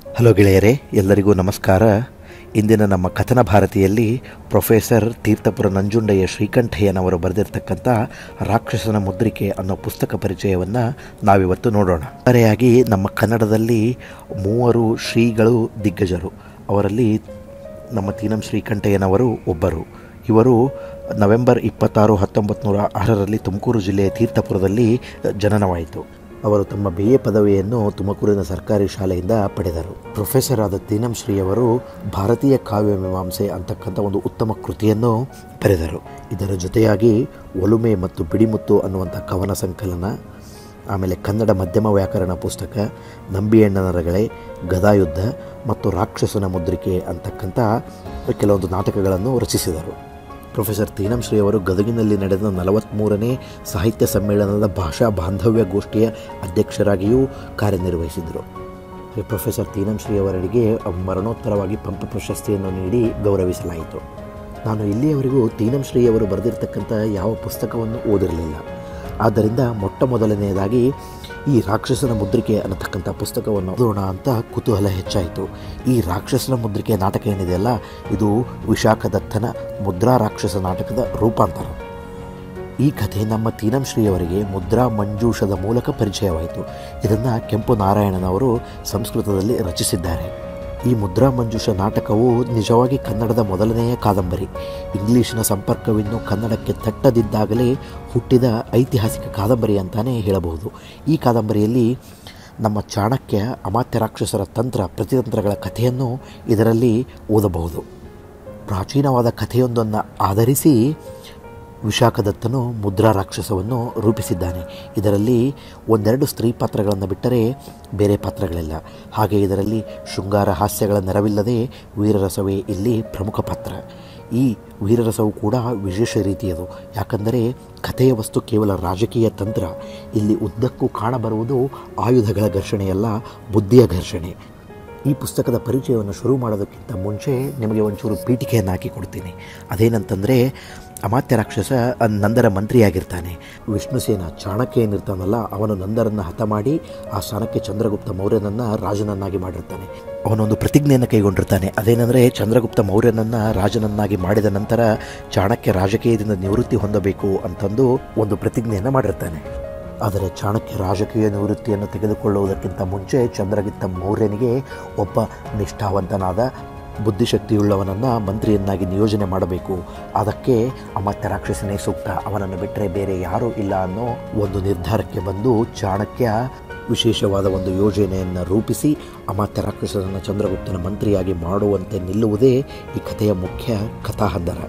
hello ಗೆಳೆಯರೇ ಎಲ್ಲರಿಗೂ ನಮಸ್ಕಾರ ಇಂದಿನ ನಮ್ಮ ಕಥನ ಭಾರತಿಯಲ್ಲಿ ಪ್ರೊಫೆಸರ್ ತೀರ್ಥಪುರ ನಂಜುಂಡಯ್ಯ ಶ್ರೀಕಂಠಯ್ಯನವರು ಬರೆದಿರ್ತಕ್ಕಂಥ ರಾಕ್ಷಸನ ಮುದ್ರಿಕೆ ಅನ್ನೋ ಪುಸ್ತಕ ಪರಿಚಯವನ್ನು ನಾವಿವತ್ತು ನೋಡೋಣ ಒಟ್ಟಾರೆಯಾಗಿ ನಮ್ಮ ಕನ್ನಡದಲ್ಲಿ ಮೂವರು ಶ್ರೀಗಳು ದಿಗ್ಗಜರು ಅವರಲ್ಲಿ ನಮ್ಮ ತೀನಂ ಶ್ರೀಕಂಠಯ್ಯನವರು ಒಬ್ಬರು ಇವರು ನವೆಂಬರ್ ಇಪ್ಪತ್ತಾರು ಹತ್ತೊಂಬತ್ತು ನೂರ ಆರರಲ್ಲಿ ತುಮಕೂರು ಜಿಲ್ಲೆಯ ತೀರ್ಥಪುರದಲ್ಲಿ ಜನನವಾಯಿತು ಅವರು ತಮ್ಮ ಬಿ ಎ ಪದವಿಯನ್ನು ತುಮಕೂರಿನ ಸರ್ಕಾರಿ ಶಾಲೆಯಿಂದ ಪಡೆದರು ಪ್ರೊಫೆಸರ್ ಆದ ತೀನಂ ಶ್ರೀಯವರು ಭಾರತೀಯ ಕಾವ್ಯ ಮೀಮಾಂಸೆ ಅಂತಕ್ಕಂಥ ಒಂದು ಉತ್ತಮ ಕೃತಿಯನ್ನು ಬರೆದರು ಇದರ ಜೊತೆಯಾಗಿ ಒಲುಮೆ ಮತ್ತು ಬಿಡಿಮುತ್ತು ಅನ್ನುವಂಥ ಕವನ ಸಂಕಲನ ಆಮೇಲೆ ಕನ್ನಡ ಮಧ್ಯಮ ವ್ಯಾಕರಣ ಪುಸ್ತಕ ನಂಬಿಯಣ್ಣನ ರಗಳೆ ಗದಾಯುದ್ಧ ಮತ್ತು ರಾಕ್ಷಸನ ಮುದ್ರಿಕೆ ಅಂತಕ್ಕಂಥ ಕೆಲವೊಂದು ನಾಟಕಗಳನ್ನು ರಚಿಸಿದರು ಪ್ರೊಫೆಸರ್ ತೀನಂ ಶ್ರೀ ಅವರು ಗದಗಿನಲ್ಲಿ ನಡೆದ ನಲವತ್ತ್ಮೂರನೇ ಸಾಹಿತ್ಯ ಸಮ್ಮೇಳನದ ಭಾಷಾ ಬಾಂಧವ್ಯ ಗೋಷ್ಠಿಯ ಅಧ್ಯಕ್ಷರಾಗಿಯೂ ಕಾರ್ಯನಿರ್ವಹಿಸಿದರು ಪ್ರೊಫೆಸರ್ ತೀನಂ ಶ್ರೀ ಅವರಿಗೆ ಮರಣೋತ್ತರವಾಗಿ ಪಂಪ ಪ್ರಶಸ್ತಿಯನ್ನು ನೀಡಿ ಗೌರವಿಸಲಾಯಿತು ನಾನು ಇಲ್ಲಿಯವರೆಗೂ ತೀನಂ ಶ್ರೀ ಅವರು ಬರೆದಿರ್ತಕ್ಕಂಥ ಯಾವ ಪುಸ್ತಕವನ್ನು ಓದಿರಲಿಲ್ಲ ಆದ್ದರಿಂದ ಮೊಟ್ಟ ಮೊದಲನೆಯದಾಗಿ ಈ ರಾಕ್ಷಸನ ಮುದ್ರಿಕೆ ಅನ್ನತಕ್ಕಂಥ ಪುಸ್ತಕವನ್ನು ಓದೋಣ ಅಂತ ಕುತೂಹಲ ಹೆಚ್ಚಾಯಿತು ಈ ರಾಕ್ಷಸನ ಮುದ್ರಿಕೆ ನಾಟಕ ಏನಿದೆಯಲ್ಲ ಇದು ವಿಶಾಖದತ್ತನ ಮುದ್ರಾ ರಾಕ್ಷಸ ನಾಟಕದ ರೂಪಾಂತರ ಈ ಕಥೆ ನಮ್ಮ ತೀನಂ ಶ್ರೀಯವರಿಗೆ ಮುದ್ರಾ ಮಂಜೂಷದ ಮೂಲಕ ಪರಿಚಯವಾಯಿತು ಇದನ್ನು ಕೆಂಪು ನಾರಾಯಣನವರು ಸಂಸ್ಕೃತದಲ್ಲಿ ರಚಿಸಿದ್ದಾರೆ ಈ ಮುದ್ರಾ ಮಂಜೂಷ ನಾಟಕವು ನಿಜವಾಗಿ ಕನ್ನಡದ ಮೊದಲನೆಯ ಕಾದಂಬರಿ ಇಂಗ್ಲಿಶಿನ ಸಂಪರ್ಕವಿನ್ನು ಕನ್ನಡಕ್ಕೆ ತಟ್ಟದಿದ್ದಾಗಲೇ ಹುಟ್ಟಿದ ಐತಿಹಾಸಿಕ ಕಾದಂಬರಿ ಅಂತಾನೆ ಹೇಳಬಹುದು ಈ ಕಾದಂಬರಿಯಲ್ಲಿ ನಮ್ಮ ಚಾಣಕ್ಯ ಅಮಾತ್ಯ ರಾಕ್ಷಸರ ತಂತ್ರ ಪ್ರತಿತಂತ್ರಗಳ ಕಥೆಯನ್ನು ಇದರಲ್ಲಿ ಓದಬಹುದು ಪ್ರಾಚೀನವಾದ ಕಥೆಯೊಂದನ್ನು ಆಧರಿಸಿ ವಿಶಾಖದತ್ತನು ಮುದ್ರಾ ರಾಕ್ಷಸವನ್ನು ರೂಪಿಸಿದ್ದಾನೆ ಇದರಲ್ಲಿ ಒಂದೆರಡು ಸ್ತ್ರೀ ಪಾತ್ರಗಳನ್ನು ಬಿಟ್ಟರೆ ಬೇರೆ ಪಾತ್ರಗಳಿಲ್ಲ ಹಾಗೆ ಇದರಲ್ಲಿ ಶೃಂಗಾರ ಹಾಸ್ಯಗಳ ನೆರವಿಲ್ಲದೆ ವೀರರಸವೇ ಇಲ್ಲಿ ಪ್ರಮುಖ ಪಾತ್ರ ಈ ವೀರರಸವು ಕೂಡ ವಿಶೇಷ ರೀತಿಯದು ಯಾಕಂದರೆ ಕಥೆಯ ವಸ್ತು ಕೇವಲ ರಾಜಕೀಯ ತಂತ್ರ ಇಲ್ಲಿ ಉದ್ದಕ್ಕೂ ಕಾಣಬರುವುದು ಆಯುಧಗಳ ಘರ್ಷಣೆಯಲ್ಲ ಬುದ್ಧಿಯ ಘರ್ಷಣೆ ಈ ಪುಸ್ತಕದ ಪರಿಚಯವನ್ನು ಶುರು ಮಾಡೋದಕ್ಕಿಂತ ಮುಂಚೆ ನಿಮಗೆ ಒಂಚೂರು ಪೀಠಿಕೆಯನ್ನು ಹಾಕಿ ಕೊಡ್ತೀನಿ ಅದೇನಂತಂದರೆ ಅಮಾತ್ಯ ರಾಕ್ಷಸ ನಂದರ ಮಂತ್ರಿಯಾಗಿರ್ತಾನೆ ವಿಷ್ಣುಸೇನ ಚಾಣಕ್ಯ ಏನಿರ್ತಾನಲ್ಲ ಅವನು ನಂದರನ್ನು ಹತ ಮಾಡಿ ಆ ಸ್ಥಾನಕ್ಕೆ ಚಂದ್ರಗುಪ್ತ ಮೌರ್ಯನನ್ನು ರಾಜನನ್ನಾಗಿ ಮಾಡಿರ್ತಾನೆ ಅವನೊಂದು ಪ್ರತಿಜ್ಞೆಯನ್ನು ಕೈಗೊಂಡಿರ್ತಾನೆ ಅದೇನೆಂದರೆ ಚಂದ್ರಗುಪ್ತ ಮೌರ್ಯನನ್ನು ರಾಜನನ್ನಾಗಿ ಮಾಡಿದ ನಂತರ ಚಾಣಕ್ಯ ರಾಜಕೀಯದಿಂದ ನಿವೃತ್ತಿ ಹೊಂದಬೇಕು ಅಂತಂದು ಒಂದು ಪ್ರತಿಜ್ಞೆಯನ್ನು ಮಾಡಿರ್ತಾನೆ ಆದರೆ ಚಾಣಕ್ಯ ರಾಜಕೀಯ ನಿವೃತ್ತಿಯನ್ನು ತೆಗೆದುಕೊಳ್ಳುವುದಕ್ಕಿಂತ ಮುಂಚೆ ಚಂದ್ರಗುಪ್ತ ಮೌರ್ಯನಿಗೆ ಒಬ್ಬ ನಿಷ್ಠಾವಂತನಾದ ಬುದ್ಧಿಶಕ್ತಿಯುಳ್ಳವನನ್ನು ಮಂತ್ರಿಯನ್ನಾಗಿ ನಿಯೋಜನೆ ಮಾಡಬೇಕು ಅದಕ್ಕೆ ಅಮಾತ್ಯ ರಾಕ್ಷಸನೇ ಸೂಕ್ತ ಅವನನ್ನು ಬಿಟ್ಟರೆ ಬೇರೆ ಯಾರೂ ಇಲ್ಲ ಅನ್ನೋ ಒಂದು ನಿರ್ಧಾರಕ್ಕೆ ಬಂದು ಚಾಣಕ್ಯ ವಿಶೇಷವಾದ ಒಂದು ಯೋಜನೆಯನ್ನು ರೂಪಿಸಿ ಅಮಾತ್ಯ ರಾಕ್ಷಸನನ್ನು ಚಂದ್ರಗುಪ್ತನ ಮಂತ್ರಿಯಾಗಿ ಮಾಡುವಂತೆ ನಿಲ್ಲುವುದೇ ಈ ಕಥೆಯ ಮುಖ್ಯ ಕಥಾಹಂದರ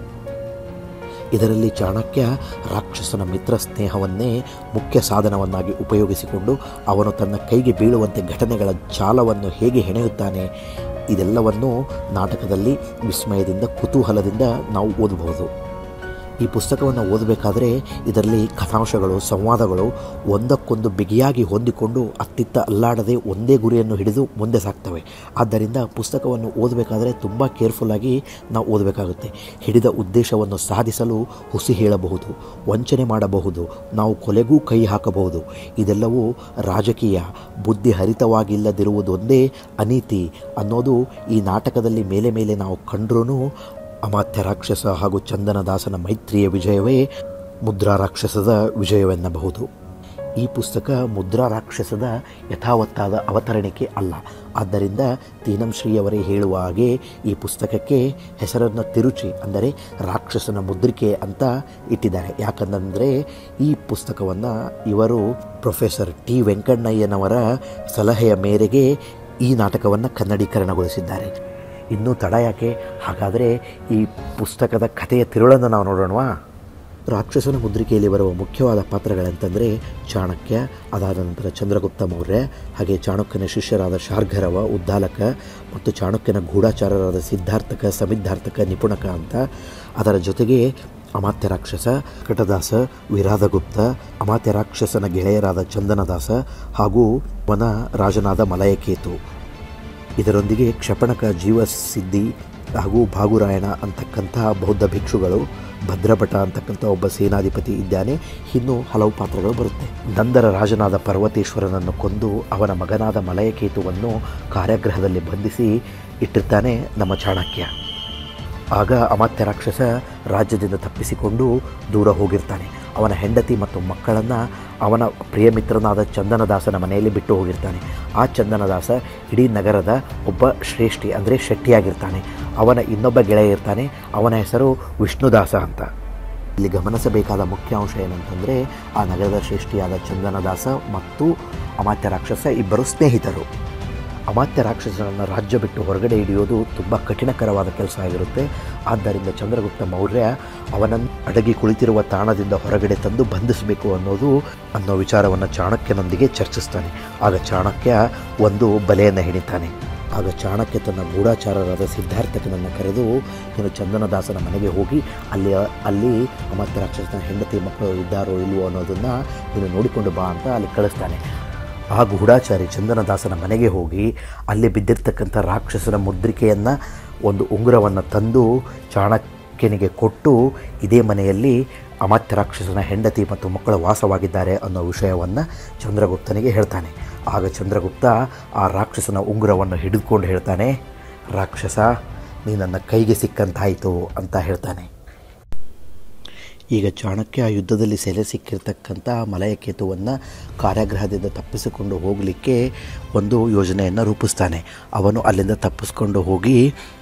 ಇದರಲ್ಲಿ ಚಾಣಕ್ಯ ರಾಕ್ಷಸನ ಮಿತ್ರ ಸ್ನೇಹವನ್ನೇ ಮುಖ್ಯ ಸಾಧನವನ್ನಾಗಿ ಉಪಯೋಗಿಸಿಕೊಂಡು ಅವನು ತನ್ನ ಕೈಗೆ ಬೀಳುವಂತೆ ಘಟನೆಗಳ ಜಾಲವನ್ನು ಹೇಗೆ ಹೆಣೆಯುತ್ತಾನೆ ಇದೆಲ್ಲವನ್ನು ನಾಟಕದಲ್ಲಿ ವಿಸ್ಮಯದಿಂದ ಕುತೂಹಲದಿಂದ ನಾವು ಓದಬಹುದು ಈ ಪುಸ್ತಕವನ್ನು ಓದಬೇಕಾದರೆ ಇದರಲ್ಲಿ ಕಥಾಂಶಗಳು ಸಂವಾದಗಳು ಒಂದಕ್ಕೊಂದು ಬಿಗಿಯಾಗಿ ಹೊಂದಿಕೊಂಡು ಅತ್ತಿತ್ತ ಅಲ್ಲಾಡದೆ ಒಂದೇ ಗುರಿಯನ್ನು ಹಿಡಿದು ಮುಂದೆ ಸಾಗ್ತವೆ ಆದ್ದರಿಂದ ಪುಸ್ತಕವನ್ನು ಓದಬೇಕಾದರೆ ತುಂಬ ಕೇರ್ಫುಲ್ಲಾಗಿ ನಾವು ಓದಬೇಕಾಗುತ್ತೆ ಹಿಡಿದ ಉದ್ದೇಶವನ್ನು ಸಾಧಿಸಲು ಹುಸಿ ಹೇಳಬಹುದು ವಂಚನೆ ಮಾಡಬಹುದು ನಾವು ಕೊಲೆಗೂ ಕೈ ಹಾಕಬಹುದು ಇದೆಲ್ಲವೂ ರಾಜಕೀಯ ಬುದ್ಧಿ ಹರಿತವಾಗಿಲ್ಲದಿರುವುದೊಂದೇ ಅನೀತಿ ಅನ್ನೋದು ಈ ನಾಟಕದಲ್ಲಿ ಮೇಲೆ ಮೇಲೆ ನಾವು ಕಂಡ್ರೂ ಅಮಾತ್ಯ ರಾಕ್ಷಸ ಹಾಗೂ ಚಂದನದಾಸನ ಮೈತ್ರಿಯ ವಿಜಯವೇ ಮುದ್ರಾ ರಾಕ್ಷಸದ ವಿಜಯವೆನ್ನಬಹುದು ಈ ಪುಸ್ತಕ ಮುದ್ರಾ ರಾಕ್ಷಸದ ಯಥಾವತ್ತಾದ ಅವತರಣಿಕೆ ಅಲ್ಲ ಆದ್ದರಿಂದ ತೀನಂ ಶ್ರೀಯವರೇ ಹೇಳುವ ಹಾಗೆ ಈ ಪುಸ್ತಕಕ್ಕೆ ಹೆಸರನ್ನು ತಿರುಚಿ ಅಂದರೆ ರಾಕ್ಷಸನ ಮುದ್ರಿಕೆ ಅಂತ ಇಟ್ಟಿದ್ದಾರೆ ಯಾಕಂದರೆ ಈ ಪುಸ್ತಕವನ್ನು ಇವರು ಪ್ರೊಫೆಸರ್ ಟಿ ವೆಂಕಣ್ಣಯ್ಯನವರ ಸಲಹೆಯ ಮೇರೆಗೆ ಈ ನಾಟಕವನ್ನು ಕನ್ನಡೀಕರಣಗೊಳಿಸಿದ್ದಾರೆ ಇನ್ನೂ ತಡ ಯಾಕೆ ಹಾಗಾದರೆ ಈ ಪುಸ್ತಕದ ಕಥೆಯ ತಿರುಳನ್ನು ನಾವು ನೋಡೋಣವಾ ರಾಕ್ಷಸನ ಮುದ್ರಿಕೆಯಲ್ಲಿ ಬರುವ ಮುಖ್ಯವಾದ ಪಾತ್ರಗಳಂತಂದರೆ ಚಾಣಕ್ಯ ಅದಾದ ನಂತರ ಚಂದ್ರಗುಪ್ತ ಮೌರ್ಯ ಹಾಗೆ ಚಾಣಕ್ಯನ ಶಿಷ್ಯರಾದ ಶಾರ್ಘರವ ಉದ್ದಾಲಕ ಮತ್ತು ಚಾಣಕ್ಯನ ಗೂಢಾಚಾರರಾದ ಸಿದ್ಧಾರ್ಥಕ ಸಮಿದ್ಧಾರ್ಥಕ ನಿಪುಣಕ ಅಂತ ಅದರ ಜೊತೆಗೆ ಅಮಾತ್ಯ ರಾಕ್ಷಸ ಕಟದಾಸ ವಿರಾಧಗುಪ್ತ ಅಮಾತ್ಯ ರಾಕ್ಷಸನ ಗೆಳೆಯರಾದ ಚಂದನದಾಸ ಹಾಗೂ ವನ ರಾಜನಾದ ಮಲಯಕೇತು ಇದರೊಂದಿಗೆ ಕ್ಷಪಣಕ ಜೀವಸಿದ್ಧಿ ಹಾಗೂ ಭಾಗುರಾಯಣ ಅಂತಕ್ಕಂತಹ ಬೌದ್ಧ ಭಿಕ್ಷುಗಳು ಭದ್ರಭಟ ಅಂತಕ್ಕಂಥ ಒಬ್ಬ ಸೇನಾಧಿಪತಿ ಇದ್ದಾನೆ ಇನ್ನು ಹಲವು ಪಾತ್ರಗಳು ಬರುತ್ತೆ ನಂದರ ರಾಜನಾದ ಪರ್ವತೇಶ್ವರನನ್ನು ಕೊಂದು ಅವನ ಮಗನಾದ ಮಲಯಕೇತುವನ್ನು ಕಾರ್ಯಗ್ರಹದಲ್ಲಿ ಬಂಧಿಸಿ ಇಟ್ಟಿರ್ತಾನೆ ನಮ್ಮ ಚಾಣಕ್ಯ ಆಗ ಅಮಾತ್ಯ ರಾಕ್ಷಸ ರಾಜ್ಯದಿಂದ ತಪ್ಪಿಸಿಕೊಂಡು ದೂರ ಹೋಗಿರ್ತಾನೆ ಅವನ ಹೆಂಡತಿ ಮತ್ತು ಮಕ್ಕಳನ್ನು ಅವನ ಪ್ರಿಯ ಮಿತ್ರನಾದ ಚಂದನದಾಸನ ಮನೆಯಲ್ಲಿ ಬಿಟ್ಟು ಹೋಗಿರ್ತಾನೆ ಆ ಚಂದನದಾಸ ಇಡೀ ನಗರದ ಒಬ್ಬ ಶ್ರೇಷ್ಠಿ ಅಂದರೆ ಶೆಟ್ಟಿಯಾಗಿರ್ತಾನೆ ಅವನ ಇನ್ನೊಬ್ಬ ಗೆಳೆಯ ಇರ್ತಾನೆ ಅವನ ಹೆಸರು ವಿಷ್ಣುದಾಸ ಅಂತ ಇಲ್ಲಿ ಗಮನಿಸಬೇಕಾದ ಮುಖ್ಯ ಅಂಶ ಏನಂತಂದರೆ ಆ ನಗರದ ಶ್ರೇಷ್ಠಿಯಾದ ಚಂದನದಾಸ ಮತ್ತು ಅಮಾತ್ಯ ರಾಕ್ಷಸ ಇಬ್ಬರು ಸ್ನೇಹಿತರು ಅಮಾತ್ಯ ರಾಕ್ಷಸನನ್ನು ರಾಜ್ಯ ಬಿಟ್ಟು ಹೊರಗಡೆ ಹಿಡಿಯೋದು ತುಂಬ ಕಠಿಣಕರವಾದ ಕೆಲಸ ಆಗಿರುತ್ತೆ ಆದ್ದರಿಂದ ಚಂದ್ರಗುಪ್ತ ಮೌರ್ಯ ಅವನನ್ನು ಅಡಗಿ ಕುಳಿತಿರುವ ತಾಣದಿಂದ ಹೊರಗಡೆ ತಂದು ಬಂಧಿಸಬೇಕು ಅನ್ನೋದು ಅನ್ನೋ ವಿಚಾರವನ್ನು ಚಾಣಕ್ಯನೊಂದಿಗೆ ಚರ್ಚಿಸ್ತಾನೆ ಆಗ ಚಾಣಕ್ಯ ಒಂದು ಬಲೆಯನ್ನು ಹಿಡಿತಾನೆ ಆಗ ಚಾಣಕ್ಯ ತನ್ನ ಗೂಢಾಚಾರರಾದ ಸಿದ್ಧಾರ್ಥಕನನ್ನು ಕರೆದು ನೀನು ಚಂದನದಾಸನ ಮನೆಗೆ ಹೋಗಿ ಅಲ್ಲಿ ಅಲ್ಲಿ ಅಮಾತ್ಯ ರಾಕ್ಷಸನ ಹೆಂಡತಿ ಮಕ್ಕಳು ಇದ್ದಾರೋ ಇಲ್ವೋ ಅನ್ನೋದನ್ನು ನೀನು ನೋಡಿಕೊಂಡು ಬಾ ಅಂತ ಅಲ್ಲಿ ಕಳಿಸ್ತಾನೆ ಆ ಗೂಢಾಚಾರಿ ಚಂದನದಾಸನ ಮನೆಗೆ ಹೋಗಿ ಅಲ್ಲಿ ಬಿದ್ದಿರ್ತಕ್ಕಂಥ ರಾಕ್ಷಸನ ಮುದ್ರಿಕೆಯನ್ನು ಒಂದು ಉಂಗುರವನ್ನು ತಂದು ಚಾಣಕ್ಯನಿಗೆ ಕೊಟ್ಟು ಇದೇ ಮನೆಯಲ್ಲಿ ಅಮಾತ್ಯ ರಾಕ್ಷಸನ ಹೆಂಡತಿ ಮತ್ತು ಮಕ್ಕಳು ವಾಸವಾಗಿದ್ದಾರೆ ಅನ್ನೋ ವಿಷಯವನ್ನು ಚಂದ್ರಗುಪ್ತನಿಗೆ ಹೇಳ್ತಾನೆ ಆಗ ಚಂದ್ರಗುಪ್ತ ಆ ರಾಕ್ಷಸನ ಉಂಗುರವನ್ನು ಹಿಡಿದುಕೊಂಡು ಹೇಳ್ತಾನೆ ರಾಕ್ಷಸ ನೀ ನನ್ನ ಕೈಗೆ ಸಿಕ್ಕಂತಾಯಿತು ಅಂತ ಹೇಳ್ತಾನೆ ಈಗ ಚಾಣಕ್ಯ ಯುದ್ಧದಲ್ಲಿ ಸೆಲೆ ಸಿಕ್ಕಿರ್ತಕ್ಕಂಥ ಮಲಯಕೇತುವನ್ನು ಕಾರ್ಯಾಗ್ರಹದಿಂದ ತಪ್ಪಿಸಿಕೊಂಡು ಹೋಗಲಿಕ್ಕೆ ಒಂದು ಯೋಜನೆಯನ್ನು ರೂಪಿಸ್ತಾನೆ ಅವನು ಅಲ್ಲಿಂದ ತಪ್ಪಿಸ್ಕೊಂಡು ಹೋಗಿ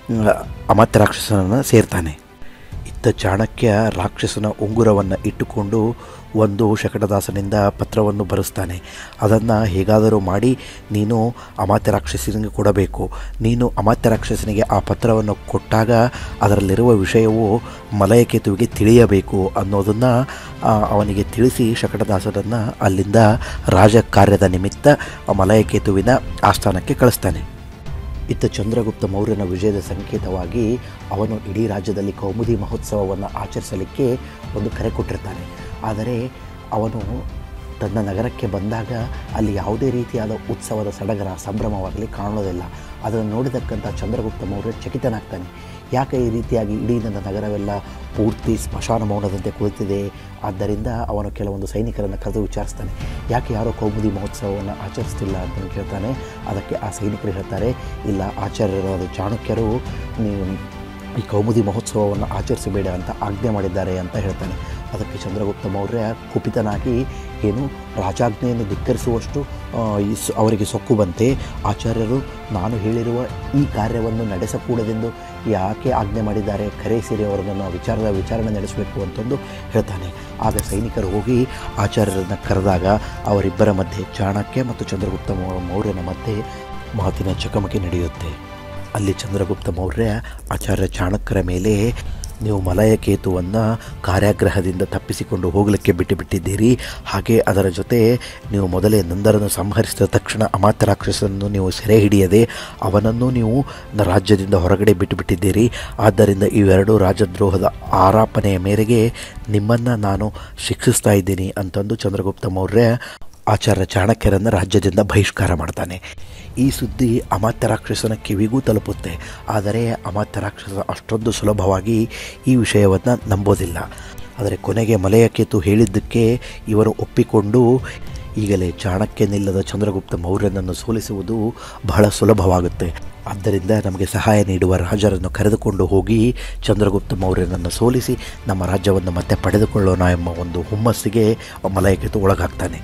ಅಮಾತ್ಯ ರಾಕ್ಷಸನನ್ನು ಸೇರ್ತಾನೆ ಇತ್ತ ಚಾಣಕ್ಯ ರಾಕ್ಷಸನ ಉಂಗುರವನ್ನು ಇಟ್ಟುಕೊಂಡು ಒಂದು ಶಕಟದಾಸನಿಂದ ಪತ್ರವನ್ನು ಬರೆಸ್ತಾನೆ ಅದನ್ನು ಹೇಗಾದರೂ ಮಾಡಿ ನೀನು ಅಮಾತ್ಯ ರಾಕ್ಷಸನಿಗೆ ಕೊಡಬೇಕು ನೀನು ಅಮಾತ್ಯ ರಾಕ್ಷಸನಿಗೆ ಆ ಪತ್ರವನ್ನು ಕೊಟ್ಟಾಗ ಅದರಲ್ಲಿರುವ ವಿಷಯವು ಮಲಯಕೇತುವಿಗೆ ತಿಳಿಯಬೇಕು ಅನ್ನೋದನ್ನು ಅವನಿಗೆ ತಿಳಿಸಿ ಶಕಟದಾಸನನ್ನು ಅಲ್ಲಿಂದ ರಾಜಕಾರ್ಯದ ನಿಮಿತ್ತ ಮಲಯಕೇತುವಿನ ಆಸ್ಥಾನಕ್ಕೆ ಕಳಿಸ್ತಾನೆ ಇತ್ತ ಚಂದ್ರಗುಪ್ತ ಮೌರ್ಯನ ವಿಜಯದ ಸಂಕೇತವಾಗಿ ಅವನು ಇಡೀ ರಾಜ್ಯದಲ್ಲಿ ಕೌಮುದಿ ಮಹೋತ್ಸವವನ್ನು ಆಚರಿಸಲಿಕ್ಕೆ ಒಂದು ಕರೆ ಕೊಟ್ಟಿರ್ತಾನೆ ಆದರೆ ಅವನು ತನ್ನ ನಗರಕ್ಕೆ ಬಂದಾಗ ಅಲ್ಲಿ ಯಾವುದೇ ರೀತಿಯಾದ ಉತ್ಸವದ ಸಡಗರ ಸಂಭ್ರಮವಾಗಲಿ ಕಾಣೋದಿಲ್ಲ ಅದನ್ನು ನೋಡಿದಕ್ಕಂಥ ಚಂದ್ರಗುಪ್ತ ಮೌರ್ಯ ಚಕಿತನಾಗ್ತಾನೆ ಯಾಕೆ ಈ ರೀತಿಯಾಗಿ ಇಡೀ ನನ್ನ ನಗರವೆಲ್ಲ ಪೂರ್ತಿ ಸ್ಮಶಾನ ಮೌನದಂತೆ ಕುಳಿತಿದೆ ಆದ್ದರಿಂದ ಅವನು ಕೆಲವೊಂದು ಸೈನಿಕರನ್ನು ಕರೆದು ವಿಚಾರಿಸ್ತಾನೆ ಯಾಕೆ ಯಾರೋ ಕೌಮುದಿ ಮಹೋತ್ಸವವನ್ನು ಆಚರಿಸ್ತಿಲ್ಲ ಅಂತ ಕೇಳ್ತಾನೆ ಅದಕ್ಕೆ ಆ ಸೈನಿಕರು ಹೇಳ್ತಾರೆ ಇಲ್ಲ ಆಚಾರ್ಯರಾದ ಚಾಣಕ್ಯರು ನೀವು ಈ ಕೌಮುದಿ ಮಹೋತ್ಸವವನ್ನು ಆಚರಿಸಬೇಡ ಅಂತ ಆಜ್ಞೆ ಮಾಡಿದ್ದಾರೆ ಅಂತ ಹೇಳ್ತಾನೆ ಅದಕ್ಕೆ ಚಂದ್ರಗುಪ್ತ ಮೌರ್ಯ ಕುಪಿತನಾಗಿ ಏನು ರಾಜಾಜ್ಞೆಯನ್ನು ಧಿಕ್ಕರಿಸುವಷ್ಟು ಈ ಅವರಿಗೆ ಸೊಕ್ಕು ಬಂತೆ ಆಚಾರ್ಯರು ನಾನು ಹೇಳಿರುವ ಈ ಕಾರ್ಯವನ್ನು ನಡೆಸಕೂಡದೆಂದು ಯಾಕೆ ಆಜ್ಞೆ ಮಾಡಿದ್ದಾರೆ ಕರೆಸಿರಿ ಅವರನ್ನು ವಿಚಾರದ ವಿಚಾರಣೆ ನಡೆಸಬೇಕು ಅಂತಂದು ಹೇಳ್ತಾನೆ ಆಗ ಸೈನಿಕರು ಹೋಗಿ ಆಚಾರ್ಯರನ್ನು ಕರೆದಾಗ ಅವರಿಬ್ಬರ ಮಧ್ಯೆ ಚಾಣಕ್ಯ ಮತ್ತು ಚಂದ್ರಗುಪ್ತ ಮೌರ್ಯನ ಮಧ್ಯೆ ಮಾತಿನ ಚಕಮಕಿ ನಡೆಯುತ್ತೆ ಅಲ್ಲಿ ಚಂದ್ರಗುಪ್ತ ಮೌರ್ಯ ಆಚಾರ್ಯ ಚಾಣಕ್ಯರ ಮೇಲೆ ನೀವು ಮಲಯಕೇತುವನ್ನು ಕಾರ್ಯಾಗ್ರಹದಿಂದ ತಪ್ಪಿಸಿಕೊಂಡು ಹೋಗಲಿಕ್ಕೆ ಬಿಟ್ಟು ಬಿಟ್ಟಿದ್ದೀರಿ ಹಾಗೆ ಅದರ ಜೊತೆ ನೀವು ಮೊದಲೇ ನಂದರನ್ನು ಸಂಹರಿಸಿದ ತಕ್ಷಣ ಅಮಾತ್ಯ ರಾಕ್ಷಸನ್ನು ನೀವು ಸೆರೆ ಹಿಡಿಯದೆ ಅವನನ್ನು ನೀವು ರಾಜ್ಯದಿಂದ ಹೊರಗಡೆ ಬಿಟ್ಟು ಬಿಟ್ಟಿದ್ದೀರಿ ಆದ್ದರಿಂದ ಇವೆರಡು ರಾಜದ್ರೋಹದ ಆರೋಪಣೆಯ ಮೇರೆಗೆ ನಿಮ್ಮನ್ನು ನಾನು ಶಿಕ್ಷಿಸ್ತಾ ಇದ್ದೀನಿ ಅಂತಂದು ಚಂದ್ರಗುಪ್ತ ಮೌರ್ಯ ಆಚಾರ್ಯ ಚಾಣಕ್ಯರನ್ನು ರಾಜ್ಯದಿಂದ ಬಹಿಷ್ಕಾರ ಮಾಡ್ತಾನೆ ಈ ಸುದ್ದಿ ಅಮಾತ್ಯ ರಾಕ್ಷಸನ ಕಿವಿಗೂ ತಲುಪುತ್ತೆ ಆದರೆ ಅಮಾತ್ಯ ರಾಕ್ಷಸ ಅಷ್ಟೊಂದು ಸುಲಭವಾಗಿ ಈ ವಿಷಯವನ್ನು ನಂಬೋದಿಲ್ಲ ಆದರೆ ಕೊನೆಗೆ ಮಲಯಕೇತು ಹೇಳಿದ್ದಕ್ಕೆ ಇವರು ಒಪ್ಪಿಕೊಂಡು ಈಗಲೇ ಚಾಣಕ್ಯನಿಲ್ಲದ ಚಂದ್ರಗುಪ್ತ ಮೌರ್ಯನನ್ನು ಸೋಲಿಸುವುದು ಬಹಳ ಸುಲಭವಾಗುತ್ತೆ ಆದ್ದರಿಂದ ನಮಗೆ ಸಹಾಯ ನೀಡುವ ರಾಜರನ್ನು ಕರೆದುಕೊಂಡು ಹೋಗಿ ಚಂದ್ರಗುಪ್ತ ಮೌರ್ಯನನ್ನು ಸೋಲಿಸಿ ನಮ್ಮ ರಾಜ್ಯವನ್ನು ಮತ್ತೆ ಪಡೆದುಕೊಳ್ಳೋಣ ಎಂಬ ಒಂದು ಹುಮ್ಮಸ್ಸಿಗೆ ಮಲಯಕೇತು ಒಳಗಾಗ್ತಾನೆ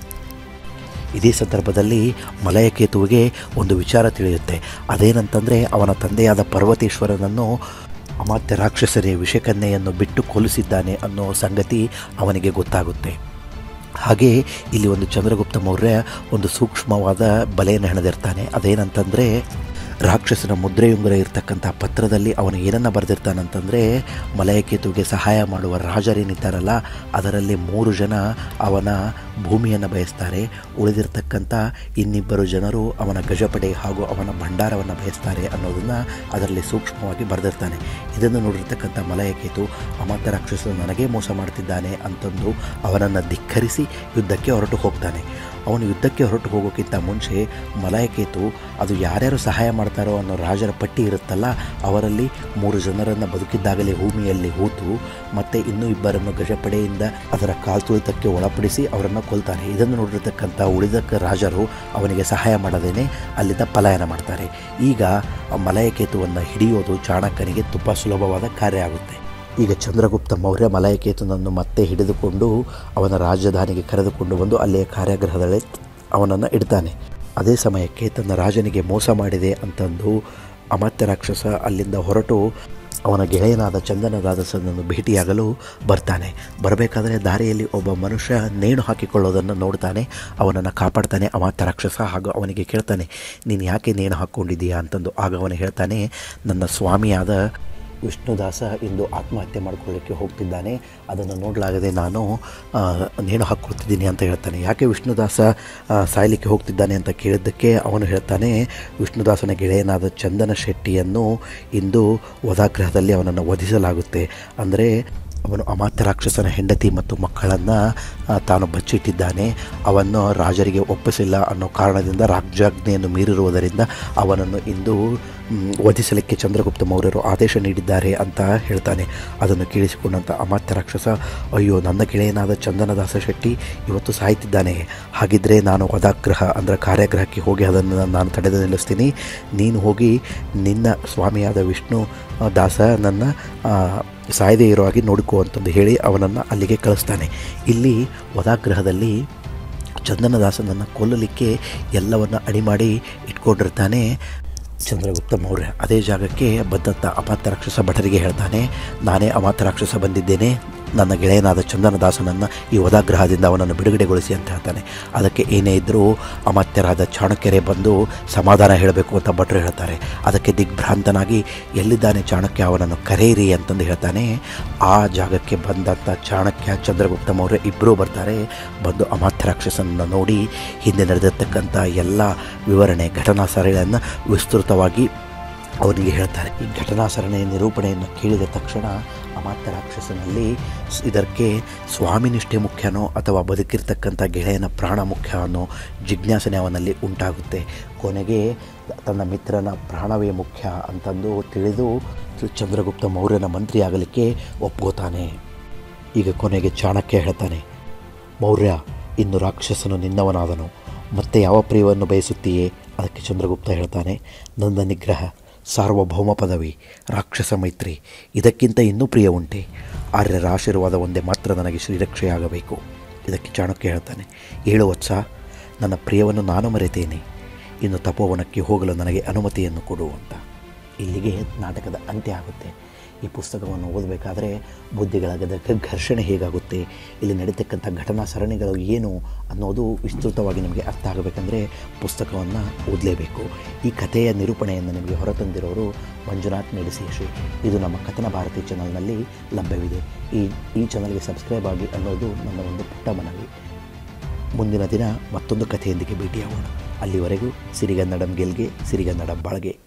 ಇದೇ ಸಂದರ್ಭದಲ್ಲಿ ಮಲಯಕೇತುವಿಗೆ ಒಂದು ವಿಚಾರ ತಿಳಿಯುತ್ತೆ ಅದೇನಂತಂದರೆ ಅವನ ತಂದೆಯಾದ ಪರ್ವತೇಶ್ವರನನ್ನು ಅಮಾತ್ಯ ರಾಕ್ಷಸರೇ ವಿಷಕನ್ಯೆಯನ್ನು ಬಿಟ್ಟು ಕೊಲಿಸಿದ್ದಾನೆ ಅನ್ನೋ ಸಂಗತಿ ಅವನಿಗೆ ಗೊತ್ತಾಗುತ್ತೆ ಹಾಗೆ ಇಲ್ಲಿ ಒಂದು ಚಂದ್ರಗುಪ್ತ ಮೌರ್ಯ ಒಂದು ಸೂಕ್ಷ್ಮವಾದ ಬಲೆಯನ್ನು ಹೆಣೆದಿರ್ತಾನೆ ಅದೇನಂತಂದರೆ ರಾಕ್ಷಸನ ಮುದ್ರೆಯುಂಗುರ ಇರ್ತಕ್ಕಂಥ ಪತ್ರದಲ್ಲಿ ಅವನು ಏನನ್ನು ಬರೆದಿರ್ತಾನಂತಂದರೆ ಮಲಯಕೇತುವಿಗೆ ಸಹಾಯ ಮಾಡುವ ರಾಜರೇನಿದ್ದಾರಲ್ಲ ಅದರಲ್ಲಿ ಮೂರು ಜನ ಅವನ ಭೂಮಿಯನ್ನು ಬಯಸ್ತಾರೆ ಉಳಿದಿರ್ತಕ್ಕಂಥ ಇನ್ನಿಬ್ಬರು ಜನರು ಅವನ ಗಜಪಡೆ ಹಾಗೂ ಅವನ ಭಂಡಾರವನ್ನು ಬಯಸ್ತಾರೆ ಅನ್ನೋದನ್ನು ಅದರಲ್ಲಿ ಸೂಕ್ಷ್ಮವಾಗಿ ಬರೆದಿರ್ತಾನೆ ಇದನ್ನು ನೋಡಿರ್ತಕ್ಕಂಥ ಮಲಯಕೇತು ಅಮಾತ್ಯ ರಾಕ್ಷಸನು ನನಗೇ ಮೋಸ ಮಾಡ್ತಿದ್ದಾನೆ ಅಂತಂದು ಅವನನ್ನು ಧಿಕ್ಕರಿಸಿ ಯುದ್ಧಕ್ಕೆ ಹೊರಟು ಹೋಗ್ತಾನೆ ಅವನು ಯುದ್ಧಕ್ಕೆ ಹೊರಟು ಹೋಗೋಕ್ಕಿಂತ ಮುಂಚೆ ಮಲಯಕೇತು ಅದು ಯಾರ್ಯಾರು ಸಹಾಯ ಮಾಡ್ತಾರೋ ಅನ್ನೋ ರಾಜರ ಪಟ್ಟಿ ಇರುತ್ತಲ್ಲ ಅವರಲ್ಲಿ ಮೂರು ಜನರನ್ನು ಬದುಕಿದ್ದಾಗಲೇ ಭೂಮಿಯಲ್ಲಿ ಹೂತು ಮತ್ತು ಇನ್ನೂ ಇಬ್ಬರನ್ನು ಗಜಪಡೆಯಿಂದ ಅದರ ಕಾಲ್ತುಳಿತಕ್ಕೆ ಒಳಪಡಿಸಿ ಅವರನ್ನು ಕೊಲ್ತಾನೆ ಇದನ್ನು ನೋಡಿರ್ತಕ್ಕಂಥ ಉಳಿದ ರಾಜರು ಅವನಿಗೆ ಸಹಾಯ ಮಾಡದೇನೆ ಅಲ್ಲಿಂದ ಪಲಾಯನ ಮಾಡ್ತಾರೆ ಈಗ ಆ ಮಲಯಕೇತುವನ್ನು ಹಿಡಿಯೋದು ಚಾಣಕ್ಯನಿಗೆ ತುಂಬ ಸುಲಭವಾದ ಕಾರ್ಯ ಆಗುತ್ತೆ ಈಗ ಚಂದ್ರಗುಪ್ತ ಮೌರ್ಯ ಮಲಯಕೇತುನನ್ನು ಮತ್ತೆ ಹಿಡಿದುಕೊಂಡು ಅವನ ರಾಜಧಾನಿಗೆ ಕರೆದುಕೊಂಡು ಬಂದು ಅಲ್ಲಿಯ ಕಾರ್ಯಾಗೃಹದಲ್ಲಿ ಅವನನ್ನು ಇಡ್ತಾನೆ ಅದೇ ಸಮಯಕ್ಕೆ ತನ್ನ ರಾಜನಿಗೆ ಮೋಸ ಮಾಡಿದೆ ಅಂತಂದು ಅಮಾತ್ಯ ರಾಕ್ಷಸ ಅಲ್ಲಿಂದ ಹೊರಟು ಅವನ ಗೆಳೆಯನಾದ ಚಂದನದಾಸನನ್ನು ಭೇಟಿಯಾಗಲು ಬರ್ತಾನೆ ಬರಬೇಕಾದರೆ ದಾರಿಯಲ್ಲಿ ಒಬ್ಬ ಮನುಷ್ಯ ನೇಣು ಹಾಕಿಕೊಳ್ಳೋದನ್ನು ನೋಡ್ತಾನೆ ಅವನನ್ನು ಕಾಪಾಡ್ತಾನೆ ಅಮಾತ್ಯ ರಾಕ್ಷಸ ಹಾಗೂ ಅವನಿಗೆ ಕೇಳ್ತಾನೆ ನೀನು ಯಾಕೆ ನೇಣು ಹಾಕ್ಕೊಂಡಿದ್ದೀಯಾ ಅಂತಂದು ಆಗ ಅವನು ಹೇಳ್ತಾನೆ ನನ್ನ ಸ್ವಾಮಿಯಾದ ವಿಷ್ಣುದಾಸ ಇಂದು ಆತ್ಮಹತ್ಯೆ ಮಾಡಿಕೊಳ್ಳಿಕ್ಕೆ ಹೋಗ್ತಿದ್ದಾನೆ ಅದನ್ನು ನೋಡಲಾಗದೆ ನಾನು ಆ, ನೇಣು ಹಾಕ್ಕೊಳ್ತಿದ್ದೀನಿ ಅಂತ ಹೇಳ್ತಾನೆ ಯಾಕೆ ವಿಷ್ಣುದಾಸ ಆ, ಸಾಯಲಿಕ್ಕೆ ಹೋಗ್ತಿದ್ದಾನೆ ಅಂತ ಕೇಳಿದ್ದಕ್ಕೆ ಅವನು ಹೇಳ್ತಾನೆ ವಿಷ್ಣುದಾಸನ ಗೆಳೆಯನಾದ ಚಂದನ ಶೆಟ್ಟಿಯನ್ನು ಇಂದು ವಧಾಗ್ರಹದಲ್ಲಿ ಅವನನ್ನು ವಧಿಸಲಾಗುತ್ತೆ ಅಂದರೆ ಅವನು ಅಮಾತ್ಯ ರಾಕ್ಷಸನ ಹೆಂಡತಿ ಮತ್ತು ಮಕ್ಕಳನ್ನು ತಾನು ಬಚ್ಚಿಟ್ಟಿದ್ದಾನೆ ಅವನ್ನು ರಾಜರಿಗೆ ಒಪ್ಪಿಸಿಲ್ಲ ಅನ್ನೋ ಕಾರಣದಿಂದ ರಾಜ್ಯಾಜ್ಞೆಯನ್ನು ಮೀರಿರುವುದರಿಂದ ಅವನನ್ನು ಇಂದು ಮ್, ವಧಿಸಲಿಕ್ಕೆ ಚಂದ್ರಗುಪ್ತ ಮೌರ್ಯರು ಆದೇಶ ನೀಡಿದ್ದಾರೆ ಅಂತ ಹೇಳ್ತಾನೆ ಅದನ್ನು ಕೇಳಿಸಿಕೊಂಡಂಥ ಅಮಾತ್ಯ ರಾಕ್ಷಸ ಅಯ್ಯೋ ನನ್ನ ಗೆಳೆಯನಾದ ಚಂದನದಾಸ ಶೆಟ್ಟಿ ಇವತ್ತು ಸಾಯ್ತಿದ್ದಾನೆ ಹಾಗಿದ್ದರೆ ನಾನು ವಧಾಗ್ರಹ ಅಂದರೆ ಕಾರ್ಯಾಗ್ರಹಕ್ಕೆ ಹೋಗಿ ಅದನ್ನು ನಾನು ತಡೆದು ನಿಲ್ಲಿಸ್ತೀನಿ ನೀನು ಹೋಗಿ ನಿನ್ನ ಸ್ವಾಮಿಯಾದ ವಿಷ್ಣು ಆ, ದಾಸ ನನ್ನ ಆ, ಸಾಯದೇ ಇರೋ ಹಾಗೆ ನೋಡಿಕೋ ಅಂತಂದು ಹೇಳಿ ಅವನನ್ನು ಅಲ್ಲಿಗೆ ಕಳಿಸ್ತಾನೆ ಇಲ್ಲಿ ವಧಾಗ್ರಹದಲ್ಲಿ ಚಂದನದಾಸನನ್ನು ಕೊಲ್ಲಲಿಕ್ಕೆ ಎಲ್ಲವನ್ನು ಅಡಿ ಮಾಡಿ ಇಟ್ಕೊಂಡಿರ್ತಾನೆ ಚಂದ್ರಗುಪ್ತ ಮೌರ್ಯ ಅದೇ ಜಾಗಕ್ಕೆ ಬಂದಂಥ ಅಮಾತ್ಯ ರಾಕ್ಷಸ ಭಟರಿಗೆ ಹೇಳ್ತಾನೆ ನಾನೇ ಅಮಾತ್ಯ ರಾಕ್ಷಸ ಬಂದಿದ್ದೇನೆ ನನ್ನ ಗೆಳೆಯನಾದ ಚಂದನದಾಸನನ್ನು ಈ ವಧಾಗ್ರಹದಿಂದ ಅವನನ್ನು ಬಿಡುಗಡೆಗೊಳಿಸಿ ಅಂತ ಹೇಳ್ತಾನೆ ಅದಕ್ಕೆ ಏನೇ ಇದ್ದರೂ ಅಮಾತ್ಯರಾದ ಚಾಣಕ್ಯರೇ ಬಂದು ಸಮಾಧಾನ ಹೇಳಬೇಕು ಅಂತ ಭಟ್ರು ಹೇಳ್ತಾರೆ ಅದಕ್ಕೆ ದಿಗ್ಭ್ರಾಂತನಾಗಿ ಎಲ್ಲಿದ್ದಾನೆ ಚಾಣಕ್ಯ ಅವನನ್ನು ಕರೆಯಿರಿ ಅಂತಂದು ಹೇಳ್ತಾನೆ ಆ ಜಾಗಕ್ಕೆ ಬಂದಂಥ ಚಾಣಕ್ಯ ಚಂದ್ರಗುಪ್ತ ಮೌರ್ಯ ಇಬ್ಬರೂ ಬರ್ತಾರೆ ಬಂದು ಅಮಾತ್ಯ ರಾಕ್ಷಸನನ್ನು ನೋಡಿ ಹಿಂದೆ ನಡೆದಿರ್ತಕ್ಕಂಥ ಎಲ್ಲ ವಿವರಣೆ ಘಟನಾ ಸರಣಿಯನ್ನು ವಿಸ್ತೃತವಾಗಿ ಅವನಿಗೆ ಹೇಳ್ತಾರೆ ಈ ಘಟನಾ ಸರಣಿಯ ನಿರೂಪಣೆಯನ್ನು ಕೇಳಿದ ತಕ್ಷಣ ಅಮಾತ್ಯ ರಾಕ್ಷಸನಲ್ಲಿ ಸ್- ಇದಕ್ಕೆ ಸ್ವಾಮಿನಿಷ್ಠೆ ಮುಖ್ಯನೋ ಅಥವಾ ಬದುಕಿರ್ತಕ್ಕಂಥ ಗೆಳೆಯನ ಪ್ರಾಣ ಮುಖ್ಯ ಅನ್ನೋ ಜಿಜ್ಞಾಸನೆ ಅವನಲ್ಲಿ ಉಂಟಾಗುತ್ತೆ ಕೊನೆಗೆ ತನ್ನ ಮಿತ್ರನ ಪ್ರಾಣವೇ ಮುಖ್ಯ ಅಂತಂದು ತಿಳಿದು ಚಂದ್ರಗುಪ್ತ ಮೌರ್ಯನ ಮಂತ್ರಿ ಆಗಲಿಕ್ಕೆ ಒಪ್ಕೋತಾನೆ ಈಗ ಕೊನೆಗೆ ಚಾಣಕ್ಯ ಹೇಳ್ತಾನೆ ಮೌರ್ಯ ಇನ್ನು ರಾಕ್ಷಸನು ನಿನ್ನವನಾದನು ಮತ್ತೆ ಯಾವ ಪ್ರಿಯವನ್ನು ಬಯಸುತ್ತೀಯೇ ಅದಕ್ಕೆ ಚಂದ್ರಗುಪ್ತ ಹೇಳ್ತಾನೆ ನನ್ನ ನಿಗ್ರಹ ಸಾರ್ವಭೌಮ ಪದವಿ ರಾಕ್ಷಸ ಮೈತ್ರಿ ಇದಕ್ಕಿಂತ ಇನ್ನೂ ಪ್ರಿಯ ಉಂಟೆ ಆರ್ಯರ ಆಶೀರ್ವಾದ ಒಂದೇ ಮಾತ್ರ ನನಗೆ ಶ್ರೀರಕ್ಷೆಯಾಗಬೇಕು ಇದಕ್ಕೆ ಚಾಣಕ್ಯ ಹೇಳ್ತಾನೆ ಏಳು ವತ್ಸ ನನ್ನ ಪ್ರಿಯವನ್ನು ನಾನು ಮರೆತೇನೆ ಇನ್ನು ತಪೋವನಕ್ಕೆ ಹೋಗಲು ನನಗೆ ಅನುಮತಿಯನ್ನು ಕೊಡು ಅಂತ ಇಲ್ಲಿಗೆ ನಾಟಕದ ಅಂತ್ಯ ಆಗುತ್ತೆ ಈ ಪುಸ್ತಕವನ್ನು ಓದಬೇಕಾದ್ರೆ ಬುದ್ಧಿಗಳ ಗದಕ್ಕೆ ಘರ್ಷಣೆ ಹೇಗಾಗುತ್ತೆ ಇಲ್ಲಿ ನಡೀತಕ್ಕಂಥ ಘಟನಾ ಸರಣಿಗಳು ಏನು ಅನ್ನೋದು ವಿಸ್ತೃತವಾಗಿ ನಿಮಗೆ ಅರ್ಥ ಆಗಬೇಕಂದ್ರೆ ಪುಸ್ತಕವನ್ನು ಓದಲೇಬೇಕು ಈ ಕಥೆಯ ನಿರೂಪಣೆಯನ್ನು ನಿಮಗೆ ಹೊರತಂದಿರೋರು ಮಂಜುನಾಥ್ ಮೆಡಿಸೇಶಿ ಇದು ನಮ್ಮ ಕಥನ ಭಾರತಿ ಚಾನಲ್ನಲ್ಲಿ ಲಭ್ಯವಿದೆ ಈ ಈ ಚಾನಲ್ಗೆ ಸಬ್ಸ್ಕ್ರೈಬ್ ಆಗಿ ಅನ್ನೋದು ನನ್ನ ಒಂದು ಪುಟ್ಟ ಮನವಿ ಮುಂದಿನ ದಿನ ಮತ್ತೊಂದು ಕಥೆಯೊಂದಿಗೆ ಭೇಟಿಯಾಗೋಣ ಅಲ್ಲಿವರೆಗೂ ಸಿರಿಗನ್ನಡಂ ಗೆಲ್ಗೆ ಸಿರಿಗನ್ನಡಂ ಬಾಳ್ಗೆ